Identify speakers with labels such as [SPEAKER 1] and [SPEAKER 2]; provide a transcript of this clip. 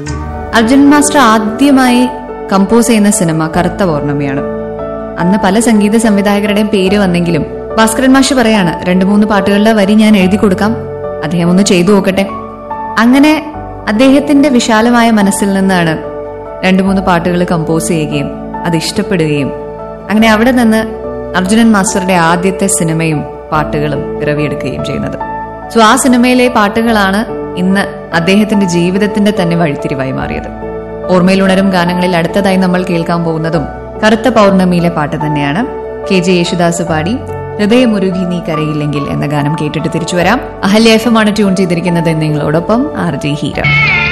[SPEAKER 1] Arjun master ആദ്യമായി compose ചെയ്യുന്ന cinema കറുത്ത പൗർണമിയാണ് അന്ന് പല സംഗീത സംവിധായകരുടെയും പേര് വന്നെങ്കിലും ഭാസ്കരൻ മാഷ് പറയാണ് രണ്ടു മൂന്ന് പാട്ടുകളുടെ വരി ഞാൻ എഴുതി കൊടുക്കാം അദ്ദേഹം ഒന്ന് ചെയ്തു നോക്കട്ടെ അങ്ങനെ അദ്ദേഹത്തിന്റെ വിശാലമായ മനസ്സിൽ നിന്നാണ് രണ്ടു മൂന്ന് പാട്ടുകൾ കമ്പോസ് ചെയ്യുകയും അത് ഇഷ്ടപ്പെടുകയും അങ്ങനെ അവിടെ നിന്ന് അർജുനൻ മാസ്റ്ററുടെ ആദ്യത്തെ സിനിമയും പാട്ടുകളും പിറവിയെടുക്കുകയും ചെയ്യുന്നത് സോ ആ സിനിമയിലെ പാട്ടുകളാണ് ഇന്ന് അദ്ദേഹത്തിന്റെ ജീവിതത്തിന്റെ തന്നെ വഴിത്തിരിവായി മാറിയത് ഓർമ്മയിലുണരും ഗാനങ്ങളിൽ അടുത്തതായി നമ്മൾ കേൾക്കാൻ പോകുന്നതും കറുത്ത പൗർണമിയിലെ പാട്ട് തന്നെയാണ് കെ ജെ യേശുദാസ് പാടി ഹൃദയമുരുകി നീ കരയില്ലെങ്കിൽ എന്ന ഗാനം കേട്ടിട്ട് തിരിച്ചു വരാം അഹല്യ എഫ് എം ആണ് ട്യൂൺ ചെയ്തിരിക്കുന്നത് നിങ്ങളോടൊപ്പം ആർ ജെ ഹീര